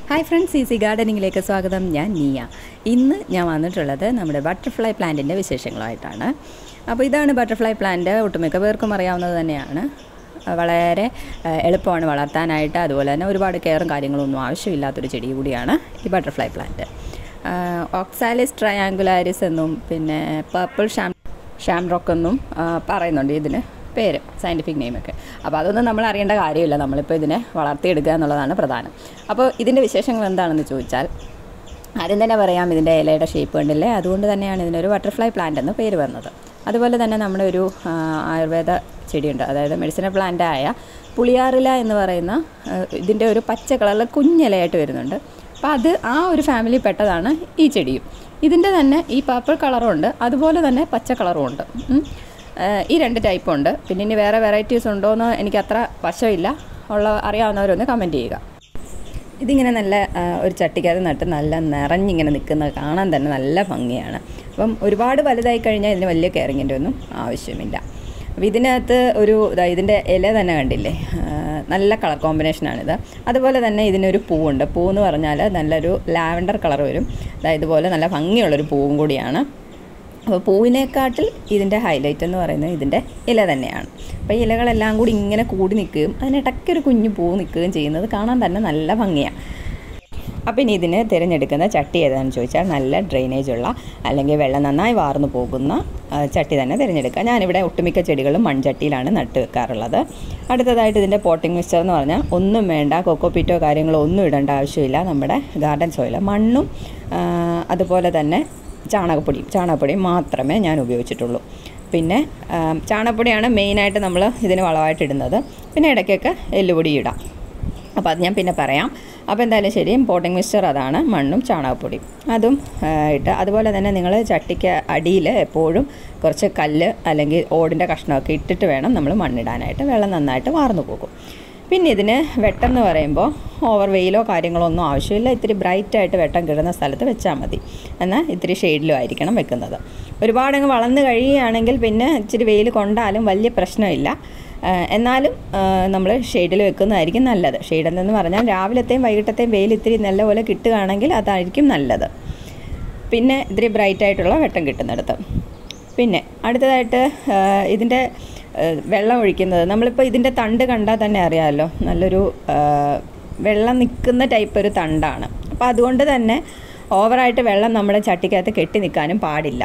Hi friends easy ഗാർഡനിങ്ങിലേക്ക് സ്വാഗതം ഞാൻ നീയ ഇന്ന് ഞാൻ വന്നിട്ടുള്ളത് നമ്മുടെ ബട്ടർഫ്ലൈ പ്ലാന്റിൻ്റെ വിശേഷങ്ങളുമായിട്ടാണ് അപ്പോൾ ഇതാണ് ബട്ടർഫ്ലൈ പ്ലാന്റ് ഒട്ടുമിക്ക പേർക്കും അറിയാവുന്നത് തന്നെയാണ് വളരെ ഏഹ്, എളുപ്പമാണ് വളർത്താനായിട്ട് അതുപോലെ തന്നെ ഒരുപാട് കെയറും കാര്യങ്ങളൊന്നും ആവശ്യമില്ലാത്തൊരു ചെടി കൂടിയാണ് ഈ ബട്ടർഫ്ലൈ പ്ലാന്റ് ഓക്സാലിസ് ട്രയാങ്കുലാരിസ് എന്നും പിന്നെ പർപ്പിൾ ഷാം ഷാംറോക്ക് എന്നും ആ, പറയുന്നുണ്ട് ഇതിന് പേര് സയൻറ്റിഫിക് നെയിമൊക്കെ അപ്പോൾ അതൊന്നും നമ്മൾ അറിയേണ്ട കാര്യമില്ല നമ്മളിപ്പോൾ ഇതിനെ വളർത്തിയെടുക്കുക എന്നുള്ളതാണ് പ്രധാനം അപ്പോൾ ഇതിൻ്റെ വിശേഷങ്ങൾ എന്താണെന്ന് ചോദിച്ചാൽ ആദ്യം തന്നെ പറയാം ഇതിൻ്റെ ഇലയുടെ ഷേപ്പ് കണ്ടില്ലേ അതുകൊണ്ട് തന്നെയാണ് ഇതിനൊരു ബട്ടർഫ്ലൈ പ്ലാന്റ് എന്ന് പേര് വന്നത് അതുപോലെ തന്നെ നമ്മുടെ ഒരു ആ, ആയുർവേദ ചെടിയുണ്ട് അതായത് മെഡിസിനൽ പ്ലാന്റായ പുളിയാറില എന്ന് പറയുന്ന ആ, ഇതിൻ്റെ ഒരു പച്ച കളറിൽ കുഞ്ഞിലയായിട്ട് വരുന്നുണ്ട് അപ്പോൾ അത് ആ ഒരു ഫാമിലി പെട്ടതാണ് ഈ ചെടിയും ഇതിൻ്റെ തന്നെ ഈ പർപ്പിൾ കളറും ഉണ്ട് അതുപോലെ തന്നെ പച്ച കളറും ഉണ്ട് ഉം. ഏഹ് ഈ രണ്ട് ടൈപ്പും ഉണ്ട് പിന്നെ ഇനി വേറെ വെറൈറ്റീസ് ഉണ്ടോ എന്ന് എനിക്ക് അത്ര വശമില്ല ഉള്ള അറിയാവുന്നവരൊന്ന് കമൻറ്റ് ചെയ്യുക ഇതിങ്ങനെ നല്ല ആ, ഒരു ചട്ടിക്കകത്ത് നട്ട് നല്ല നിറഞ്ഞിങ്ങനെ നിൽക്കുന്നത് കാണാൻ തന്നെ നല്ല ഭംഗിയാണ് അപ്പം ഒരുപാട് വലുതായി കഴിഞ്ഞാൽ ഇതിന് വലിയ കെയറിങ്ങിൻ്റെ ഒന്നും ആവശ്യമില്ല അപ്പോൾ ഇതിനകത്ത് ഒരു ദാ ഇതിൻ്റെ ഇല തന്നെ കണ്ടില്ലേ ആ, നല്ല കളർ കോമ്പിനേഷനാണിത് അതുപോലെ തന്നെ ഇതിനൊരു പൂവുണ്ട് പൂ എന്ന് പറഞ്ഞാൽ നല്ലൊരു ലാവൻഡർ കളർ വരും ദാ ഇതുപോലെ നല്ല ഭംഗിയുള്ളൊരു പൂവും കൂടിയാണ് അപ്പോൾ പൂവിനെക്കാട്ടിൽ ഇതിൻ്റെ ഹൈലൈറ്റ് എന്ന് പറയുന്നത് ഇതിൻ്റെ ഇല തന്നെയാണ് അപ്പോൾ ഈ ഇലകളെല്ലാം കൂടി ഇങ്ങനെ കൂടി നിൽക്കുകയും അതിനിടയ്ക്ക് ഒരു കുഞ്ഞു പൂ നിൽക്കുകയും ചെയ്യുന്നത് കാണാൻ തന്നെ നല്ല ഭംഗിയാണ് അപ്പം ഇനി ഇതിന് തിരഞ്ഞെടുക്കുന്ന ചട്ടി ഏതാണെന്ന് ചോദിച്ചാൽ നല്ല ഡ്രെയിനേജ് ഉള്ള അല്ലെങ്കിൽ വെള്ളം നന്നായി വാർന്നു പോകുന്ന ആ, ചട്ടി തന്നെ തിരഞ്ഞെടുക്കുക ഞാനിവിടെ ഒട്ടുമിക്ക ചെടികളും മൺചട്ടിയിലാണ് നട്ട് വെക്കാറുള്ളത് അടുത്തതായിട്ട് ഇതിൻ്റെ പോട്ടിംഗ് മിക്സ്ചർ എന്ന് പറഞ്ഞാൽ ഒന്നും വേണ്ട കൊക്കോപ്പീറ്റോ കാര്യങ്ങളോ ഒന്നും ഇടേണ്ട ആവശ്യമില്ല നമ്മുടെ ഗാർഡൻ സോയിൽ മണ്ണും ആ, അതുപോലെ തന്നെ ചാണകപ്പൊടിയും ചാണകപ്പൊടിയും മാത്രമേ ഞാൻ ഉപയോഗിച്ചിട്ടുള്ളൂ പിന്നെ ആ, ചാണകപ്പൊടിയാണ് മെയിനായിട്ട് നമ്മൾ ഇതിന് വളമായിട്ട് ഇടുന്നത് പിന്നെ ഇടയ്ക്കൊക്കെ എല്ലുപൊടി ഇടാം അപ്പോൾ അത് ഞാൻ പിന്നെ പറയാം അപ്പോൾ എന്തായാലും ശരി പോട്ടിംഗ് മിക്സ്ചർ അതാണ് മണ്ണും ചാണകപ്പൊടിയും അതും ആ, ഇട്ട് അതുപോലെ തന്നെ നിങ്ങൾ ചട്ടിക്ക് അടിയിൽ എപ്പോഴും കുറച്ച് കല്ല് അല്ലെങ്കിൽ ഓടിൻ്റെ കഷ്ണമൊക്കെ ഇട്ടിട്ട് വേണം നമ്മൾ മണ്ണിടാനായിട്ട് വെള്ളം നന്നായിട്ട് വാർന്നു പോകും പിന്നെ ഇതിന് വെട്ടം എന്ന് പറയുമ്പോൾ ഓവർ വെയിലോ കാര്യങ്ങളോ ഒന്നും ആവശ്യമില്ല ഇത്തിരി ബ്രൈറ്റായിട്ട് വെട്ടം കിട്ടുന്ന സ്ഥലത്ത് വെച്ചാൽ മതി എന്നാൽ ഇത്തിരി ഷെയ്ഡിലും ആയിരിക്കണം വെക്കുന്നത് ഒരുപാടങ്ങ് വളർന്നു കഴിയുകയാണെങ്കിൽ പിന്നെ ഇച്ചിരി വെയിൽ കൊണ്ടാലും വലിയ പ്രശ്നമില്ല ആ, എന്നാലും നമ്മൾ ഷെയ്ഡിൽ വെക്കുന്നതായിരിക്കും നല്ലത് ഷെയ്ഡ് എന്ന് പറഞ്ഞാൽ രാവിലത്തെയും വൈകിട്ടത്തെയും വെയിൽ ഇത്തിരി നല്ലപോലെ കിട്ടുകയാണെങ്കിൽ അതായിരിക്കും നല്ലത് പിന്നെ ഇത്തിരി ബ്രൈറ്റ് ആയിട്ടുള്ള വെട്ടം കിട്ടുന്നിടത്ത് പിന്നെ അടുത്തതായിട്ട് ആ, ഇതിൻ്റെ ആ, വെള്ളം ഒഴിക്കുന്നത് നമ്മളിപ്പോൾ ഇതിൻ്റെ തണ്ട് കണ്ടാൽ തന്നെ അറിയാമല്ലോ നല്ലൊരു ആ, വെള്ളം നിൽക്കുന്ന ടൈപ്പ് ഒരു തണ്ടാണ് അപ്പോൾ അതുകൊണ്ട് തന്നെ ഓവറായിട്ട് വെള്ളം നമ്മുടെ ചട്ടിക്കകത്ത് കെട്ടി നിൽക്കാനും പാടില്ല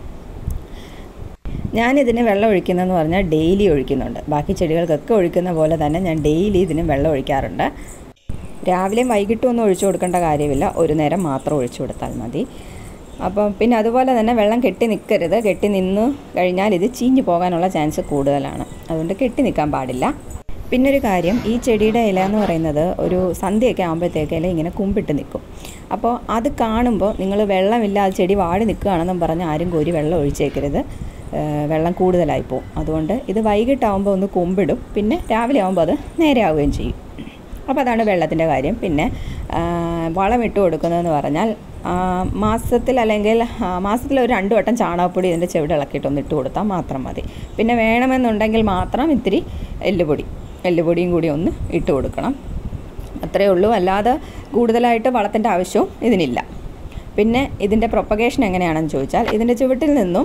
ഞാനിതിന് വെള്ളം ഒഴിക്കുന്നതെന്ന് പറഞ്ഞാൽ ഡെയിലി ഒഴിക്കുന്നുണ്ട് ബാക്കി ചെടികൾക്കൊക്കെ ഒഴിക്കുന്ന പോലെ തന്നെ ഞാൻ ഡെയിലി ഇതിന് വെള്ളം ഒഴിക്കാറുണ്ട് രാവിലെയും വൈകിട്ടും ഒന്നും ഒഴിച്ചു കൊടുക്കേണ്ട കാര്യമില്ല ഒരു നേരം മാത്രം ഒഴിച്ചു കൊടുത്താൽ മതി അപ്പം പിന്നെ അതുപോലെ തന്നെ വെള്ളം കെട്ടി നിൽക്കരുത് കെട്ടി നിന്ന് കഴിഞ്ഞാൽ ഇത് ചീഞ്ഞു പോകാനുള്ള ചാൻസ് കൂടുതലാണ് അതുകൊണ്ട് കെട്ടി നിൽക്കാൻ പാടില്ല പിന്നെ ഒരു കാര്യം ഈ ചെടിയുടെ ഇല എന്ന് പറയുന്നത് ഒരു സന്ധ്യയൊക്കെ ആകുമ്പോഴത്തേക്ക് ഇല ഇങ്ങനെ കുമ്പിട്ട് നിൽക്കും അപ്പോൾ അത് കാണുമ്പോൾ നിങ്ങൾ വെള്ളമില്ലാതെ ചെടി വാടി നിൽക്കുകയാണെന്നും പറഞ്ഞ് ആരും കോരി വെള്ളം ഒഴിച്ചേക്കരുത് ഏഹ് വെള്ളം കൂടുതലായി പോകും അതുകൊണ്ട് ഇത് വൈകിട്ടാവുമ്പോൾ ഒന്ന് കുമ്പിടും പിന്നെ രാവിലെ ആകുമ്പോൾ അത് നേരെ ആവുകയും ചെയ്യും അപ്പോൾ അതാണ് വെള്ളത്തിൻ്റെ കാര്യം പിന്നെ ആ, വളമിട്ട് കൊടുക്കുന്നതെന്ന് പറഞ്ഞാൽ ആ, മാസത്തിൽ അല്ലെങ്കിൽ ആ, മാസത്തിൽ ഒരു രണ്ട് വട്ടം ചാണകപ്പൊടി ഇതിൻ്റെ ചെവിട് ഇളക്കിയിട്ടൊന്ന് ഇട്ട് കൊടുത്താൽ മാത്രം മതി പിന്നെ വേണമെന്നുണ്ടെങ്കിൽ മാത്രം ഇത്തിരി എല്ലുപൊടി എല്ലുപൊടിയും കൂടി ഒന്ന് ഇട്ട് കൊടുക്കണം അത്രയേ ഉള്ളൂ അല്ലാതെ കൂടുതലായിട്ട് വളത്തിൻ്റെ ആവശ്യവും ഇതിനില്ല പിന്നെ ഇതിൻ്റെ പ്രൊപ്പഗേഷൻ എങ്ങനെയാണെന്ന് ചോദിച്ചാൽ ഇതിൻ്റെ ചുവട്ടിൽ നിന്നും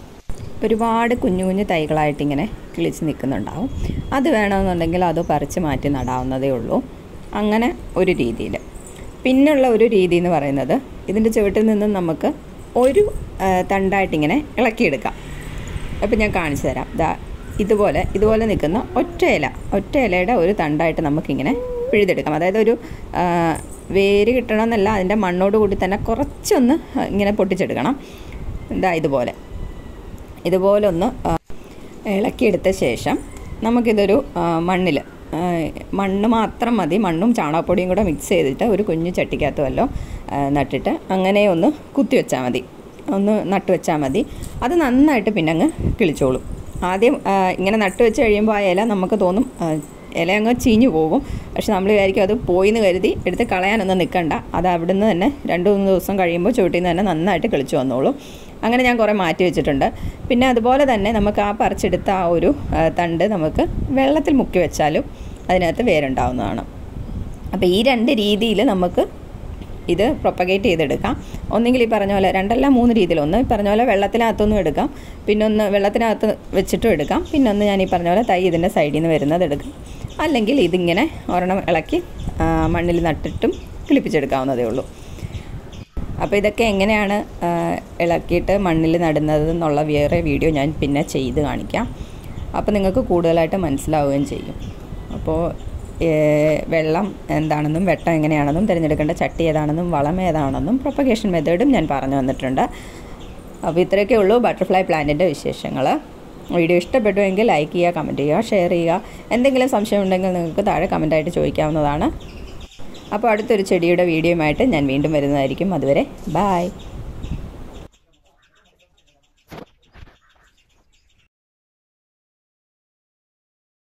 ഒരുപാട് കുഞ്ഞു കുഞ്ഞു തൈകളായിട്ട് ഇങ്ങനെ കിളിച്ച് നിൽക്കുന്നുണ്ടാവും അത് വേണമെന്നുണ്ടെങ്കിൽ അത് പറിച്ച് മാറ്റി നടാവുന്നതേ ഉള്ളൂ അങ്ങനെ ഒരു രീതിയിൽ പിന്നുള്ള ഒരു രീതി എന്ന് പറയുന്നത് ഇതിൻ്റെ ചുവട്ടിൽ നിന്നും നമുക്ക് ഒരു ആ, തണ്ടായിട്ടിങ്ങനെ ഇളക്കിയെടുക്കാം അപ്പം ഞാൻ കാണിച്ചു തരാം ദാ ഇതുപോലെ ഇതുപോലെ നിൽക്കുന്ന ഒറ്റ ഇല ഒറ്റ ഇലയുടെ ഒരു തണ്ടായിട്ട് നമുക്കിങ്ങനെ പിഴുതെടുക്കാം അതായത് ഒരു ആ, വേര് കിട്ടണമെന്നല്ല അതിൻ്റെ മണ്ണോട് കൂടി തന്നെ കുറച്ചൊന്ന് ഇങ്ങനെ പൊട്ടിച്ചെടുക്കണം ഇതാ ഇതുപോലെ ഇതുപോലെ ഒന്ന് ആ, ഇളക്കിയെടുത്ത ശേഷം നമുക്കിതൊരു മണ്ണിൽ മണ്ണ് മാത്രം മതി മണ്ണും ചാണകപ്പൊടിയും കൂടെ മിക്സ് ചെയ്തിട്ട് ഒരു കുഞ്ഞു ചട്ടിക്കകത്ത് വല്ലതും ആ, നട്ടിട്ട് അങ്ങനെ ഒന്ന് കുത്തി വെച്ചാൽ മതി ഒന്ന് നട്ട് വെച്ചാൽ മതി അത് നന്നായിട്ട് പിന്നെ അങ്ങ് കിളിച്ചോളും ആദ്യം ആ, ഇങ്ങനെ നട്ട് വെച്ച് കഴിയുമ്പോൾ ആ ഇല നമുക്ക് തോന്നും ആ, ഇല അങ്ങ് ചീഞ്ഞു പോകും പക്ഷെ നമ്മൾ വിചാരിക്കും അത് പോയി എന്ന് കരുതി എടുത്ത് കളയാനൊന്നും നിൽക്കണ്ട അത് അവിടുന്ന് തന്നെ രണ്ട് മൂന്ന് ദിവസം കഴിയുമ്പോൾ ചുവട്ടിൽ നിന്ന് തന്നെ നന്നായിട്ട് കിളിച്ചു വന്നോളും അങ്ങനെ ഞാൻ കുറേ മാറ്റി വെച്ചിട്ടുണ്ട് പിന്നെ അതുപോലെ തന്നെ നമുക്ക് ആ പറിച്ചെടുത്ത ആ ഒരു ആ, തണ്ട് നമുക്ക് വെള്ളത്തിൽ മുക്കി വെച്ചാലും അതിനകത്ത് വേരുണ്ടാവുന്നതാണ് അപ്പോൾ ഈ രണ്ട് രീതിയിൽ നമുക്ക് ഇത് പ്രൊപ്പഗേറ്റ് ചെയ്തെടുക്കാം ഒന്നെങ്കിൽ ഈ പറഞ്ഞ പോലെ രണ്ടല്ല മൂന്ന് രീതിയിൽ ഒന്ന് ഈ പറഞ്ഞ പോലെ വെള്ളത്തിനകത്തൊന്നും എടുക്കാം പിന്നൊന്ന് വെള്ളത്തിനകത്ത് വെച്ചിട്ടും എടുക്കാം പിന്നൊന്ന് ഞാൻ ഈ പറഞ്ഞ പോലെ തൈ ഇതിൻ്റെ സൈഡിൽ നിന്ന് വരുന്നത് എടുക്കാം അല്ലെങ്കിൽ ഇതിങ്ങനെ ഒരെണ്ണം ഇളക്കി ആ, മണ്ണിൽ നട്ടിട്ടും കിളിപ്പിച്ചെടുക്കാവുന്നതേ ഉള്ളൂ അപ്പോൾ ഇതൊക്കെ എങ്ങനെയാണ് ആ, ഇളക്കിയിട്ട് മണ്ണിൽ നടുന്നത് എന്നുള്ള വേറെ വീഡിയോ ഞാൻ പിന്നെ ചെയ്ത് കാണിക്കാം അപ്പോൾ നിങ്ങൾക്ക് കൂടുതലായിട്ട് മനസ്സിലാവുകയും ചെയ്യും അപ്പോൾ ഏ, വെള്ളം എന്താണെന്നും വെട്ടം എങ്ങനെയാണെന്നും തിരഞ്ഞെടുക്കേണ്ട ചട്ടി ഏതാണെന്നും വളം ഏതാണെന്നും പ്രൊപ്പഗേഷൻ മെത്തേഡും ഞാൻ പറഞ്ഞു തന്നിട്ടുണ്ട് അപ്പോൾ ഇത്രയൊക്കെ ഉള്ളൂ ബട്ടർഫ്ലൈ പ്ലാന്റിൻ്റെ വിശേഷങ്ങൾ വീഡിയോ ഇഷ്ടപ്പെട്ടുവെങ്കിൽ ലൈക്ക് ചെയ്യുക കമൻറ്റ് ചെയ്യുക ഷെയർ ചെയ്യുക എന്തെങ്കിലും സംശയം ഉണ്ടെങ്കിൽ നിങ്ങൾക്ക് താഴെ കമൻറ്റായിട്ട് ചോദിക്കാവുന്നതാണ് അപ്പോൾ അടുത്തൊരു ചെടിയുടെ വീഡിയോയുമായിട്ട് ഞാൻ വീണ്ടും വരുന്നതായിരിക്കും അതുവരെ ബായ്